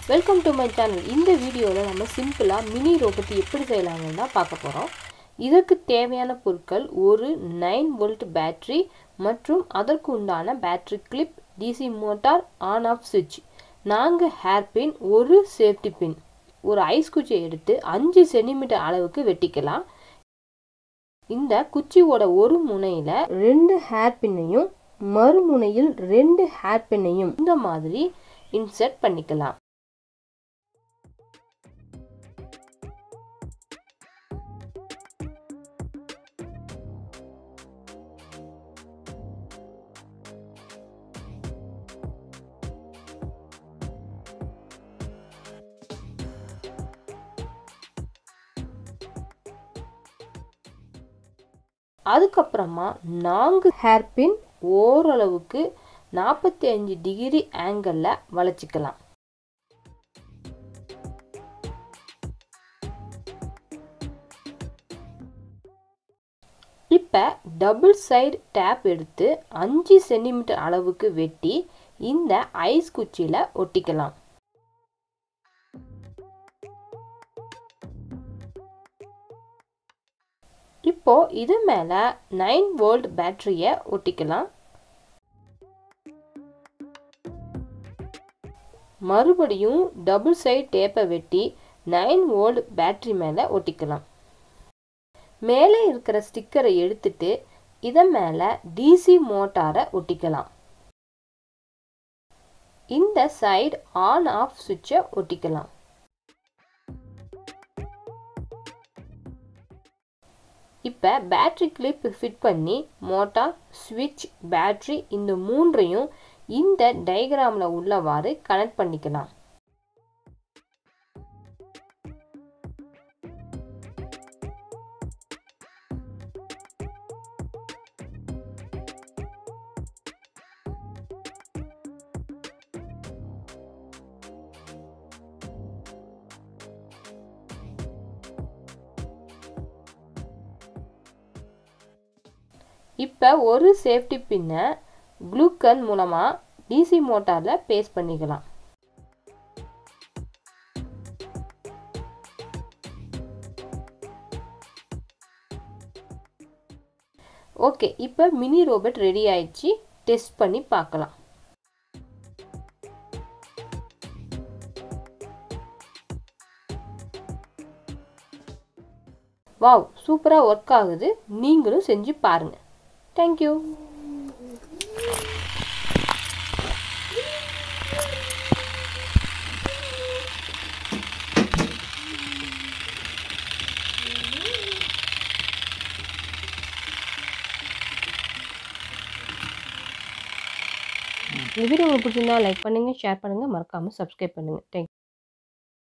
welcome to my channel இந்த வீடியோவில் நம்ம சிம்பிளாக மினி ரோபோட் எப்படி செய்யலாம்னு தான் பார்க்க போகிறோம் இதற்கு தேவையான பொருட்கள் ஒரு நைன் வோல்ட் பேட்டரி மற்றும் அதற்கு உண்டான battery clip DC motor on off சுவிட்ச் நான்கு ஹேர் பின் ஒரு சேஃப்டி பின் ஒரு ஐஸ் குச்சியை எடுத்து அஞ்சு சென்டிமீட்டர் அளவுக்கு வெட்டிக்கலாம் இந்த குச்சியோட ஒரு முனையில் ரெண்டு ஹேர் பின்னையும் மறுமுனையில் ரெண்டு ஹேர் பின்னையும் இந்த மாதிரி இன்சர்ட் பண்ணிக்கலாம் அதுக்கப்புறமா நான்கு ஹேர் பின் ஓரளவுக்கு நாற்பத்தி அஞ்சு டிகிரி ஆங்கிளில் வளைச்சிக்கலாம் இப்போ டபுள் சைடு டேப் எடுத்து அஞ்சு சென்டிமீட்டர் அளவுக்கு வெட்டி இந்த ஐஸ் குச்சியில் ஒட்டிக்கலாம் இப்போ இது மேலே நைன் வோல்ட் பேட்டரியை ஒட்டிக்கலாம் மறுபடியும் டபுள் சைட் டேப்பை வெட்டி நைன் வோல்ட் பேட்டரி மேலே ஒட்டிக்கலாம் மேலே இருக்கிற ஸ்டிக்கரை எடுத்துட்டு இதன் மேலே டிசி மோட்டாரை ஒட்டிக்கலாம் இந்த சைடு ஆன் ஆஃப் சுவிட்சை ஒட்டிக்கலாம் இப்போ பேட்ரி கிளிப் ஃபிட் பண்ணி மோட்டார் ஸ்விட்ச் பேட்ரி இந்த மூன்றையும் இந்த டயக்ராமில் உள்ளவாறு கனெக்ட் பண்ணிக்கலாம் இப்போ ஒரு சேஃப்டி பின்னை க்ளூக்கன் மூலமாக டிசி மோட்டாரில் பேஸ்ட் பண்ணிக்கலாம் ஓகே இப்போ மினி ரோபோட் ரெடி ஆயிடுச்சு டெஸ்ட் பண்ணி பார்க்கலாம் வாவ் சூப்பராக ஒர்க் ஆகுது நீங்களும் செஞ்சு பாருங்கள் தேங்க்யூ இந்த வீடியோ உங்களுக்கு பிடிச்சிருந்தா லைக் பண்ணுங்கள் ஷேர் பண்ணுங்கள் மறக்காமல் சப்ஸ்கிரைப் பண்ணுங்கள் தேங்க்யூ